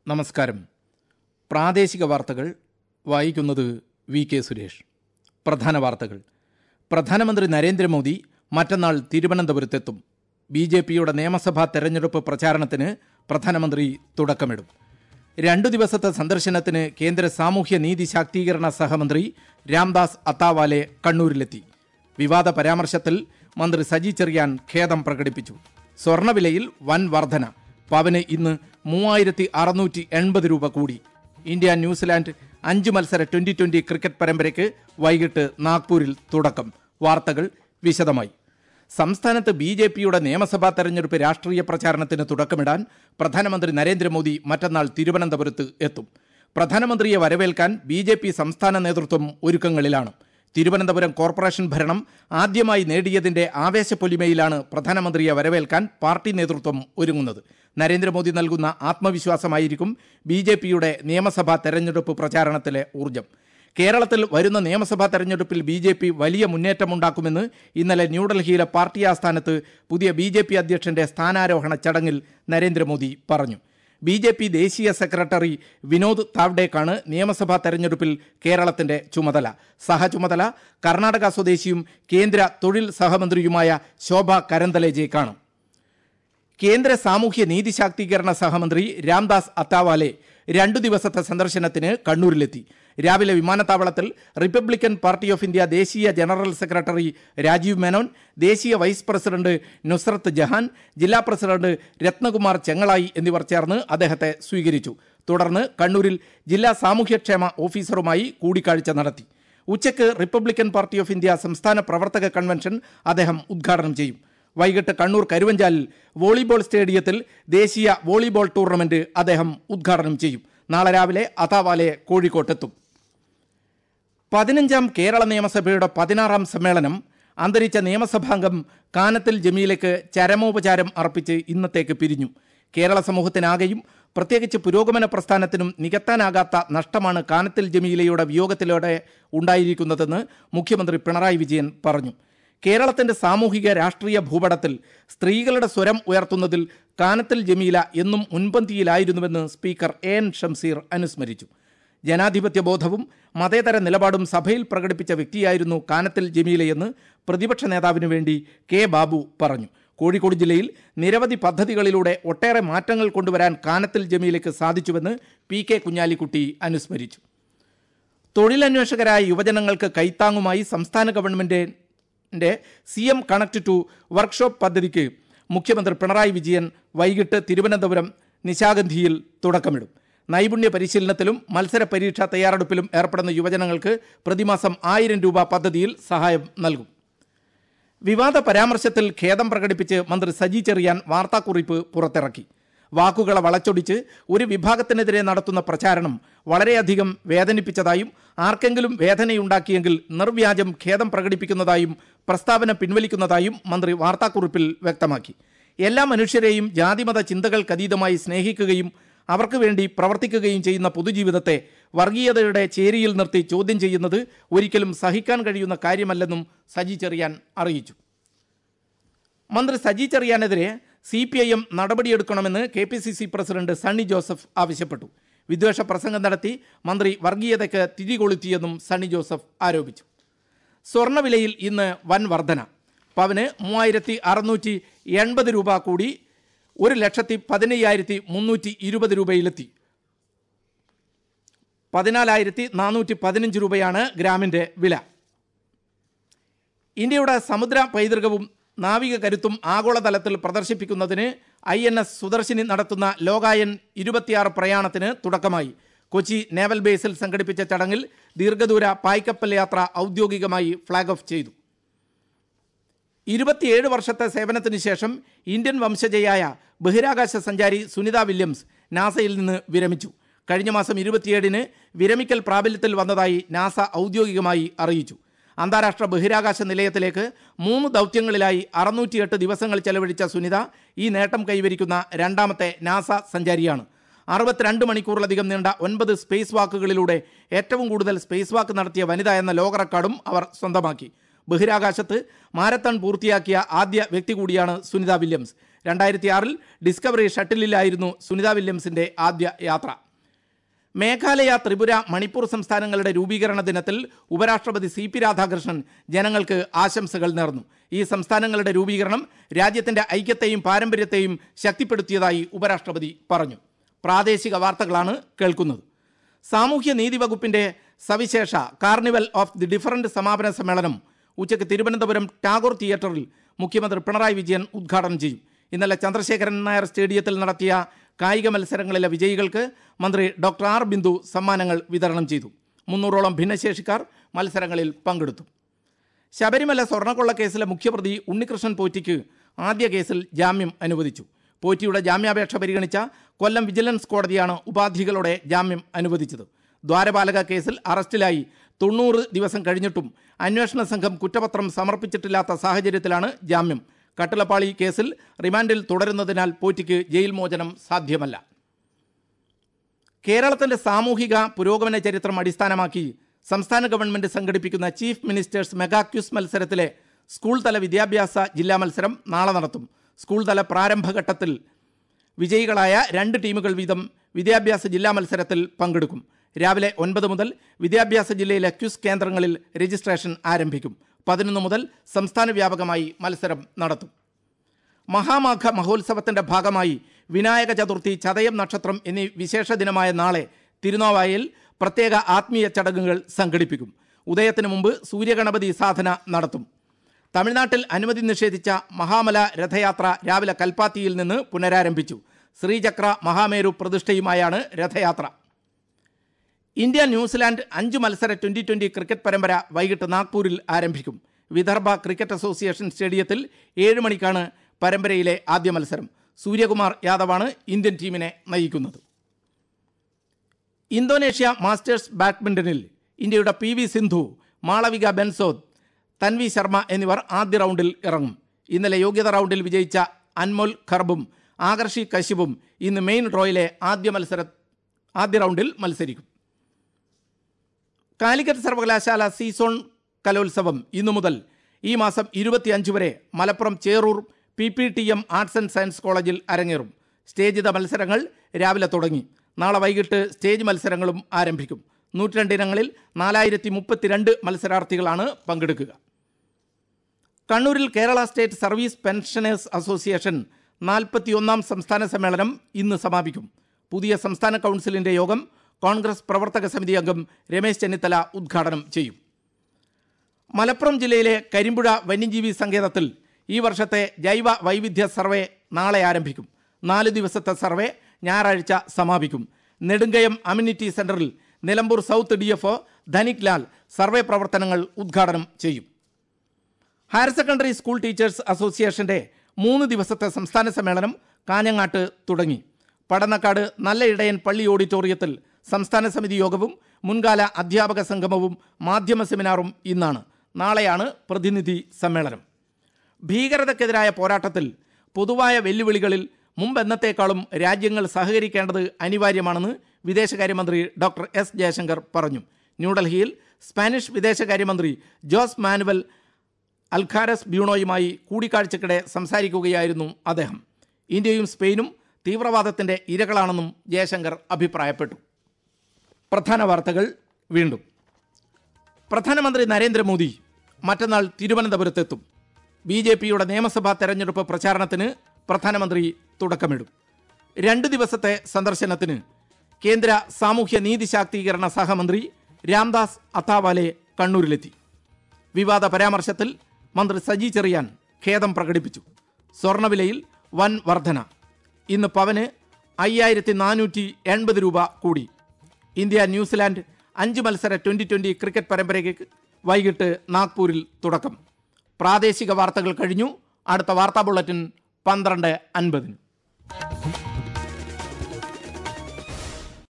നമസ്കാരം പ്രാദേശിക വാർത്തകൾ വായിക്കുന്നത് വി കെ സുരേഷ് പ്രധാന വാർത്തകൾ പ്രധാനമന്ത്രി നരേന്ദ്രമോദി മറ്റന്നാൾ തിരുവനന്തപുരത്തെത്തും ബി ജെ പിയുടെ നിയമസഭാ തെരഞ്ഞെടുപ്പ് പ്രചാരണത്തിന് പ്രധാനമന്ത്രി തുടക്കമിടും രണ്ടു ദിവസത്തെ സന്ദർശനത്തിന് കേന്ദ്ര സാമൂഹ്യ നീതി ശാക്തീകരണ സഹമന്ത്രി രാംദാസ് അത്താവാലെ കണ്ണൂരിലെത്തി വിവാദ പരാമർശത്തിൽ മന്ത്രി സജി ചെറിയാൻ ഖേദം പ്രകടിപ്പിച്ചു സ്വർണവിലയിൽ വൻ വർധന പവന് ഇന്ന് മൂവായിരത്തി അറുന്നൂറ്റി എൺപത് രൂപ കൂടി ഇന്ത്യ ന്യൂസിലാൻഡ് അഞ്ച് മത്സര ട്വന്റി ട്വന്റി ക്രിക്കറ്റ് പരമ്പരയ്ക്ക് വൈകിട്ട് നാഗ്പൂരിൽ തുടക്കം വാർത്തകൾ വിശദമായി സംസ്ഥാനത്ത് ബി ജെ പിയുടെ നിയമസഭാ തെരഞ്ഞെടുപ്പ് രാഷ്ട്രീയ പ്രചാരണത്തിന് തുടക്കമിടാൻ പ്രധാനമന്ത്രി നരേന്ദ്രമോദി മറ്റന്നാൾ തിരുവനന്തപുരത്ത് എത്തും പ്രധാനമന്ത്രിയെ വരവേൽക്കാൻ ബി ജെ പി സംസ്ഥാന നേതൃത്വം ഒരുക്കങ്ങളിലാണ് തിരുവനന്തപുരം കോർപ്പറേഷൻ ഭരണം ആദ്യമായി നേടിയതിന്റെ ആവേശപ്പൊലിമയിലാണ് പ്രധാനമന്ത്രിയെ വരവേൽക്കാൻ പാർട്ടി നേതൃത്വം ഒരുങ്ങുന്നത് നരേന്ദ്രമോദി നൽകുന്ന ആത്മവിശ്വാസമായിരിക്കും ബി ജെ പിയുടെ നിയമസഭാ തെരഞ്ഞെടുപ്പ് പ്രചാരണത്തിലെ ഊർജം കേരളത്തിൽ വരുന്ന നിയമസഭാ തെരഞ്ഞെടുപ്പിൽ ബി ജെ പി വലിയ മുന്നേറ്റമുണ്ടാക്കുമെന്ന് ഇന്നലെ ന്യൂഡൽഹിയിലെ പാർട്ടി ആസ്ഥാനത്ത് പുതിയ ബി ജെ പി അധ്യക്ഷന്റെ സ്ഥാനാരോഹണ ചടങ്ങിൽ നരേന്ദ്രമോദി പറഞ്ഞു ബി ജെ പി ദേശീയ സെക്രട്ടറി വിനോദ് താവ്ഡേക്കാണ് നിയമസഭാ തെരഞ്ഞെടുപ്പിൽ കേരളത്തിന്റെ ചുമതല സഹചുമതല കർണാടക സ്വദേശിയും കേന്ദ്ര തൊഴിൽ സഹമന്ത്രിയുമായ ശോഭ കരന്തലേജയ്ക്കാണ് കേന്ദ്ര സാമൂഹ്യ നീതി ശാക്തീകരണ സഹമന്ത്രി രാംദാസ് അത്താവാലെ രണ്ടു ദിവസത്തെ സന്ദർശനത്തിന് കണ്ണൂരിലെത്തി രാവിലെ വിമാനത്താവളത്തിൽ റിപ്പബ്ലിക്കൻ പാർട്ടി ഓഫ് ഇന്ത്യ ദേശീയ ജനറൽ സെക്രട്ടറി രാജീവ് മേനോൻ ദേശീയ വൈസ് പ്രസിഡന്റ് നുസ്രത്ത് ജഹാൻ ജില്ലാ പ്രസിഡന്റ് രത്നകുമാർ ചെങ്ങളായി എന്നിവർ ചേർന്ന് അദ്ദേഹത്തെ സ്വീകരിച്ചു തുടർന്ന് കണ്ണൂരിൽ ജില്ലാ സാമൂഹ്യക്ഷേമ ഓഫീസറുമായി കൂടിക്കാഴ്ച നടത്തി ഉച്ചയ്ക്ക് റിപ്പബ്ലിക്കൻ പാർട്ടി ഓഫ് ഇന്ത്യ സംസ്ഥാന പ്രവർത്തക കൺവെൻഷൻ അദ്ദേഹം ഉദ്ഘാടനം ചെയ്യും വൈകിട്ട് കണ്ണൂർ കരുവഞ്ചാലിൽ വോളിബോൾ സ്റ്റേഡിയത്തിൽ ദേശീയ വോളിബോൾ ടൂർണമെന്റ് അദ്ദേഹം ഉദ്ഘാടനം ചെയ്യും നാളെ രാവിലെ അതാവാലെ കോഴിക്കോട്ടെത്തും പതിനഞ്ചാം കേരള നിയമസഭയുടെ പതിനാറാം സമ്മേളനം അന്തരിച്ച നിയമസഭാംഗം കാനത്തിൽ ജമീലയ്ക്ക് ചരമോപചാരം അർപ്പിച്ച് ഇന്നത്തേക്ക് പിരിഞ്ഞു കേരള സമൂഹത്തിനാകെയും പ്രത്യേകിച്ച് പുരോഗമന പ്രസ്ഥാനത്തിനും നികത്താനാകാത്ത നഷ്ടമാണ് കാനത്തിൽ ജമീലയുടെ വിയോഗത്തിലൂടെ ഉണ്ടായിരിക്കുന്നതെന്ന് മുഖ്യമന്ത്രി പിണറായി വിജയൻ പറഞ്ഞു കേരളത്തിന്റെ സാമൂഹിക രാഷ്ട്രീയ ഭൂപടത്തിൽ സ്ത്രീകളുടെ സ്വരം ഉയർത്തുന്നതിൽ കാനത്തിൽ ജമീല എന്നും മുൻപന്തിയിലായിരുന്നുവെന്ന് സ്പീക്കർ എ എൻ ഷംസീർ അനുസ്മരിച്ചു ജനാധിപത്യ ബോധവും മതേതര നിലപാടും സഭയിൽ പ്രകടിപ്പിച്ച വ്യക്തിയായിരുന്നു കാനത്തിൽ ജമീലയെന്ന് പ്രതിപക്ഷ നേതാവിനു വേണ്ടി കെ ബാബു പറഞ്ഞു കോഴിക്കോട് ജില്ലയിൽ നിരവധി പദ്ധതികളിലൂടെ ഒട്ടേറെ മാറ്റങ്ങൾ കൊണ്ടുവരാൻ കാനത്തിൽ ജമീലയ്ക്ക് സാധിച്ചുവെന്ന് പി കെ കുഞ്ഞാലിക്കുട്ടി അനുസ്മരിച്ചു തൊഴിലന്വേഷകരായ യുവജനങ്ങൾക്ക് കൈത്താങ്ങുമായി സംസ്ഥാന ഗവൺമെന്റിന്റെ C M connect to workshop പദ്ധതിക്ക് മുഖ്യമന്ത്രി പിണറായി വിജയൻ വൈകിട്ട് തിരുവനന്തപുരം നിശാഗന്ധിയിൽ തുടക്കമിടും നൈപുണ്യ പരിശീലനത്തിലും മത്സര പരീക്ഷാ തയ്യാറെടുപ്പിലും ഏർപ്പെടുന്ന യുവജനങ്ങൾക്ക് പ്രതിമാസം ആയിരം രൂപ പദ്ധതിയിൽ സഹായം നൽകും വിവാദ പരാമർശത്തിൽ ഖേദം പ്രകടിപ്പിച്ച് മന്ത്രി സജി ചെറിയാൻ വാർത്താക്കുറിപ്പ് പുറത്തിറക്കി വാക്കുകളെ വളച്ചൊടിച്ച് ഒരു വിഭാഗത്തിനെതിരെ നടത്തുന്ന പ്രചാരണം വളരെയധികം വേദനിപ്പിച്ചതായും ആർക്കെങ്കിലും വേദനയുണ്ടാക്കിയെങ്കിൽ നിർവ്യാജം ഖേദം പ്രകടിപ്പിക്കുന്നതായും പ്രസ്താവന പിൻവലിക്കുന്നതായും മന്ത്രി വാർത്താക്കുറിപ്പിൽ വ്യക്തമാക്കി എല്ലാ മനുഷ്യരെയും ജാതിമത ചിന്തകൾക്കതീതമായി സ്നേഹിക്കുകയും അവർക്ക് വേണ്ടി പ്രവർത്തിക്കുകയും ചെയ്യുന്ന പൊതുജീവിതത്തെ വർഗീയതയുടെ ചേരിയിൽ നിർത്തി ചോദ്യം ചെയ്യുന്നത് ഒരിക്കലും സഹിക്കാൻ കഴിയുന്ന കാര്യമല്ലെന്നും സജി ചെറിയാൻ അറിയിച്ചു മന്ത്രി സജി ചെറിയാനെതിരെ സി പി ഐ എം നടപടിയെടുക്കണമെന്ന് K P C C president Sunny Joseph ആവശ്യപ്പെട്ടു വിദ്വേഷ പ്രസംഗം നടത്തി മന്ത്രി വർഗീയതയ്ക്ക് തിരികൊളുത്തിയെന്നും സണ്ണി ജോസഫ് ആരോപിച്ചു സ്വർണ്ണവിലയിൽ ഇന്ന് വൻ വർധന പവന് മൂവായിരത്തി അറുന്നൂറ്റി എൺപത് രൂപ കൂടി ഒരു ലക്ഷത്തി പതിനയ്യായിരത്തി മുന്നൂറ്റി ഇരുപത് രൂപയിലെത്തി പതിനാലായിരത്തി നാനൂറ്റി പതിനഞ്ച് രൂപയാണ് ഗ്രാമിൻ്റെ വില ഇന്ത്യയുടെ സമുദ്ര പൈതൃകവും നാവിക കരുത്തും ആഗോളതലത്തിൽ പ്രദർശിപ്പിക്കുന്നതിന് ഐ എൻ എസ് സുദർശിനി നടത്തുന്ന ലോകായൻ ഇരുപത്തിയാറ് പ്രയാണത്തിന് തുടക്കമായി കൊച്ചി നേവൽ ബേസിൽ സംഘടിപ്പിച്ച ചടങ്ങിൽ ദീർഘദൂര പായ്ക്കപ്പൽ യാത്ര ഔദ്യോഗികമായി ഫ്ളാഗ് ഓഫ് ചെയ്തു ഇരുപത്തിയേഴ് വർഷത്തെ സേവനത്തിന് ശേഷം ഇന്ത്യൻ വംശജയായ ബഹിരാകാശ സഞ്ചാരി സുനിത വില്യംസ് നാസയിൽ നിന്ന് വിരമിച്ചു കഴിഞ്ഞ മാസം ഇരുപത്തിയേഴിന് വിരമിക്കൽ പ്രാബല്യത്തിൽ വന്നതായി നാസ ഔദ്യോഗികമായി അറിയിച്ചു അന്താരാഷ്ട്ര ബഹിരാകാശ നിലയത്തിലേക്ക് മൂന്ന് ദൗത്യങ്ങളിലായി അറുന്നൂറ്റിയെട്ട് ദിവസങ്ങൾ ചെലവഴിച്ച സുനിത ഈ നേട്ടം കൈവരിക്കുന്ന രണ്ടാമത്തെ നാസ സഞ്ചാരിയാണ് അറുപത്തിരണ്ട് മണിക്കൂറിലധികം നീണ്ട ഒൻപത് സ്പേസ് വാക്കുകളിലൂടെ ഏറ്റവും കൂടുതൽ സ്പേസ് വാക്ക് നടത്തിയ വനിത എന്ന ലോക റെക്കോർഡും അവർ സ്വന്തമാക്കി ബഹിരാകാശത്ത് മാരത്തൺ പൂർത്തിയാക്കിയ ആദ്യ വ്യക്തി കൂടിയാണ് സുനിത വില്യംസ് രണ്ടായിരത്തി ആറിൽ ഡിസ്കവറി ഷട്ടിലിലായിരുന്നു സുനിത വില്യംസിന്റെ ആദ്യ യാത്ര മേഘാലയ ത്രിപുര മണിപ്പൂർ സംസ്ഥാനങ്ങളുടെ രൂപീകരണ ദിനത്തിൽ ഉപരാഷ്ട്രപതി സി പി രാധാകൃഷ്ണൻ ജനങ്ങൾക്ക് ആശംസകൾ നേർന്നു ഈ സംസ്ഥാനങ്ങളുടെ രൂപീകരണം രാജ്യത്തിന്റെ ഐക്യത്തെയും പാരമ്പര്യത്തെയും ശക്തിപ്പെടുത്തിയതായി ഉപരാഷ്ട്രപതി പറഞ്ഞു പ്രാദേശിക വാർത്തകളാണ് കേൾക്കുന്നത് സാമൂഹ്യ നീതി വകുപ്പിന്റെ സവിശേഷ കാർണിവൽ ഓഫ് ദി ഡിഫറന്റ് സമാപന സമ്മേളനം ഉച്ചയ്ക്ക് തിരുവനന്തപുരം ടാഗോർ തിയേറ്ററിൽ മുഖ്യമന്ത്രി പിണറായി വിജയൻ ഉദ്ഘാടനം ചെയ്യും ഇന്നലെ ചന്ദ്രശേഖരൻ നായർ സ്റ്റേഡിയത്തിൽ നടത്തിയ കായിക മത്സരങ്ങളിലെ വിജയികൾക്ക് മന്ത്രി ഡോക്ടർ ആർ ബിന്ദു സമ്മാനങ്ങൾ വിതരണം ചെയ്തു മുന്നൂറോളം ഭിന്നശേഷിക്കാർ മത്സരങ്ങളിൽ പങ്കെടുത്തു ശബരിമല സ്വർണ്ണക്കൊള്ള കേസിലെ മുഖ്യപ്രതി ഉണ്ണികൃഷ്ണൻ പോറ്റിക്ക് ആദ്യ കേസിൽ ജാമ്യം അനുവദിച്ചു പോറ്റിയുടെ ജാമ്യാപേക്ഷ പരിഗണിച്ച കൊല്ലം വിജിലൻസ് കോടതിയാണ് ഉപാധികളോടെ ജാമ്യം അനുവദിച്ചത് ദ്വാരപാലക കേസിൽ അറസ്റ്റിലായി തൊണ്ണൂറ് ദിവസം കഴിഞ്ഞിട്ടും അന്വേഷണ സംഘം കുറ്റപത്രം സമർപ്പിച്ചിട്ടില്ലാത്ത സാഹചര്യത്തിലാണ് ജാമ്യം കട്ടിളപ്പാളി കേസിൽ റിമാൻഡിൽ തുടരുന്നതിനാൽ പോറ്റിക്ക് ജയിൽ മോചനം സാധ്യമല്ല കേരളത്തിന്റെ സാമൂഹിക പുരോഗമന ചരിത്രം അടിസ്ഥാനമാക്കി സംസ്ഥാന ഗവൺമെന്റ് സംഘടിപ്പിക്കുന്ന ചീഫ് മിനിസ്റ്റേഴ്സ് മെഗാ ക്യൂസ് മത്സരത്തിലെ സ്കൂൾ തല വിദ്യാഭ്യാസ ജില്ലാ മത്സരം നാളെ നടത്തും സ്കൂൾ തല പ്രാരംഭഘട്ടത്തിൽ വിജയികളായ രണ്ട് ടീമുകൾ വീതം വിദ്യാഭ്യാസ ജില്ലാ മത്സരത്തിൽ പങ്കെടുക്കും രാവിലെ ഒൻപത് മുതൽ വിദ്യാഭ്യാസ ജില്ലയിലെ ക്യൂസ് കേന്ദ്രങ്ങളിൽ രജിസ്ട്രേഷൻ ആരംഭിക്കും പതിനൊന്ന് മുതൽ സംസ്ഥാന വ്യാപകമായി മത്സരം നടത്തും മഹാമാഘ മഹോത്സവത്തിന്റെ ഭാഗമായി വിനായക ചതുർത്ഥി ചതയം നക്ഷത്രം എന്നീ വിശേഷ ദിനമായ നാളെ തിരുനാവായയിൽ പ്രത്യേക ആത്മീയ ചടങ്ങുകൾ സംഘടിപ്പിക്കും ഉദയത്തിന് മുമ്പ് സൂര്യഗണപതി സാധന നടത്തും തമിഴ്നാട്ടിൽ അനുമതി നിഷേധിച്ച മഹാമല രഥയാത്ര രാവിലെ കൽപ്പാത്തിയിൽ നിന്ന് പുനരാരംഭിച്ചു ശ്രീചക്ര മഹാമേരു പ്രതിഷ്ഠയുമായാണ് രഥയാത്ര ഇന്ത്യ ന്യൂസിലാൻഡ് അഞ്ച് മത്സര ട്വന്റി ട്വന്റി ക്രിക്കറ്റ് പരമ്പര വൈകിട്ട് നാഗ്പൂരിൽ ആരംഭിക്കും വിദർഭ ക്രിക്കറ്റ് അസോസിയേഷൻ സ്റ്റേഡിയത്തിൽ ഏഴ് മണിക്കാണ് പരമ്പരയിലെ ആദ്യ മത്സരം സൂര്യകുമാർ യാദവാണ് ഇന്ത്യൻ ടീമിനെ നയിക്കുന്നത് ഇന്തോനേഷ്യ മാസ്റ്റേഴ്സ് ബാഡ്മിന്റണിൽ ഇന്ത്യയുടെ പി വി സിന്ധു മാളവിക ബെൻസോദ് തൻവി ശർമ്മ എന്നിവർ ആദ്യ റൗണ്ടിൽ ഇറങ്ങും ഇന്നലെ യോഗ്യത റൗണ്ടിൽ വിജയിച്ച അൻമോൽ ഖർബും ആകർഷി കശ്യപും ഇന്ന് മെയിൻ ഡ്രോയിലെ ആദ്യ മത്സര ആദ്യ റൗണ്ടിൽ മത്സരിക്കും കാലിക്കറ്റ് സർവകലാശാല സീസോൺ കലോത്സവം ഇന്നു മുതൽ ഈ മാസം ഇരുപത്തിയഞ്ച് വരെ Malappuram Cherur P P T M arts and science കോളേജിൽ അരങ്ങേറും സ്റ്റേജിത മത്സരങ്ങൾ രാവിലെ തുടങ്ങി നാളെ വൈകിട്ട് സ്റ്റേജ് മത്സരങ്ങളും ആരംഭിക്കും നൂറ്റിരണ്ട് ഇനങ്ങളിൽ നാലായിരത്തി മുപ്പത്തിരണ്ട് മത്സരാർത്ഥികളാണ് പങ്കെടുക്കുക കണ്ണൂരിൽ Kerala state service pensioners association നാൽപ്പത്തിയൊന്നാം സംസ്ഥാന സമ്മേളനം ഇന്ന് സമാപിക്കും പുതിയ സംസ്ഥാന കൗൺസിലിന്റെ യോഗം കോൺഗ്രസ് പ്രവർത്തക സമിതി അംഗം രമേശ് ചെന്നിത്തല ഉദ്ഘാടനം ചെയ്യും മലപ്പുറം ജില്ലയിലെ കരിമ്പുഴ വന്യജീവി സങ്കേതത്തിൽ ഈ വർഷത്തെ ജൈവ വൈവിധ്യ സർവേ നാളെ ആരംഭിക്കും നാല് ദിവസത്തെ സർവേ ഞായറാഴ്ച സമാപിക്കും നെടുങ്കയം അമ്യൂണിറ്റി സെന്ററിൽ Nilambur south D F Dhanik Lal survey പ്രവർത്തനങ്ങൾ ഉദ്ഘാടനം ചെയ്യും ഹയർ സെക്കൻഡറി സ്കൂൾ ടീച്ചേഴ്സ് അസോസിയേഷന്റെ മൂന്ന് ദിവസത്തെ സംസ്ഥാന സമ്മേളനം കാഞ്ഞങ്ങാട്ട് തുടങ്ങി പടന്നക്കാട് നല്ല ഇടയൻ പള്ളി ഓഡിറ്റോറിയത്തിൽ സംസ്ഥാന സമിതി യോഗവും മുൻകാല അധ്യാപക സംഗമവും മാധ്യമ സെമിനാറും ഇന്നാണ് നാളെയാണ് പ്രതിനിധി സമ്മേളനം ഭീകരതയ്ക്കെതിരായ പോരാട്ടത്തിൽ പൊതുവായ വെല്ലുവിളികളിൽ മുമ്പെന്നത്തേക്കാളും രാജ്യങ്ങൾ സഹകരിക്കേണ്ടത് അനിവാര്യമാണെന്ന് വിദേശകാര്യമന്ത്രി ഡോക്ടർ എസ് ജയശങ്കർ പറഞ്ഞു ന്യൂഡൽഹിയിൽ സ്പാനിഷ് വിദേശകാര്യമന്ത്രി ജോസ് മാനുവൽ അൽഖാരസ് ബ്യൂണോയുമായി കൂടിക്കാഴ്ചക്കിടെ സംസാരിക്കുകയായിരുന്നു അദ്ദേഹം ഇന്ത്യയും സ്പെയിനും തീവ്രവാദത്തിന്റെ ഇരകളാണെന്നും ജയശങ്കർ അഭിപ്രായപ്പെട്ടു പ്രധാന വാർത്തകൾ വീണ്ടും പ്രധാനമന്ത്രി നരേന്ദ്രമോദി മറ്റന്നാൾ തിരുവനന്തപുരത്തെത്തും ബി ജെ പിയുടെ നിയമസഭാ തെരഞ്ഞെടുപ്പ് പ്രചാരണത്തിന് പ്രധാനമന്ത്രി തുടക്കമിടും രണ്ട് ദിവസത്തെ സന്ദർശനത്തിന് കേന്ദ്ര സാമൂഹ്യ നീതി ശാക്തീകരണ സഹമന്ത്രി രാംദാസ് അത്താവാലെ കണ്ണൂരിലെത്തി വിവാദ പരാമർശത്തിൽ മന്ത്രി സജി ചെറിയാൻ ഖേദം പ്രകടിപ്പിച്ചു സ്വർണവിലയിൽ വൻ വർധന ഇന്ന് പവന് അയ്യായിരത്തി നാനൂറ്റി എൺപത് രൂപ കൂടി ഇന്ത്യ ന്യൂസിലാൻഡ് അഞ്ച് മത്സര ട്വന്റി ട്വന്റി ക്രിക്കറ്റ് പരമ്പരയ്ക്ക് വൈകിട്ട് നാഗ്പൂരിൽ തുടക്കം പ്രാദേശിക വാർത്തകൾ കഴിഞ്ഞു അടുത്ത വാർത്താ ബുള്ളറ്റിൻ പന്ത്രണ്ട് അൻപതിന്